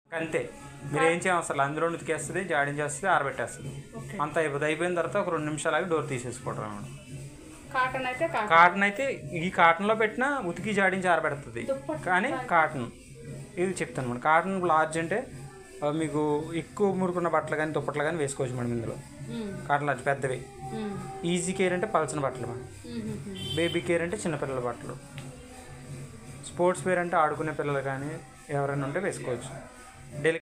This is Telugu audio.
అంతే మీరు ఏం చేయవసరం అందులో ఉతికేస్తుంది జాడించేస్తుంది ఆరబెట్టేస్తుంది అంత అయిపోతుంది అయిపోయిన తర్వాత ఒక రెండు నిమిషాలు ఆగి డోర్ తీసేసుకోవడం అన్నమాట కాటన్ అయితే కాటన్ కాటన్ అయితే ఈ కాటన్లో పెట్టినా ఉతికి జాడించి ఆరబెడుతుంది కానీ కాటన్ ఇది చెప్తాను మేడం కాటన్ లార్జ్ అంటే ఆ, మీకు ఎక్కువ మురుకున్న బట్టలు కానీ దుప్పట్లు కానీ వేసుకోవచ్చు మేడం ఇందులో మ్మ్. కాటన్ లార్జ్ పెద్దవి మ్మ్. ఈజీ కేర్ అంటే పలచన బట్టలు మేడం మ్మ్. మ్మ్. బేబీ కేర్ అంటే చిన్నపిల్లల బట్టలు స్పోర్ట్స్ వేర్ అంటే ఆడుకునే పిల్లలు కానీ ఎవరైనా ఉంటే వేసుకోవచ్చు డెలి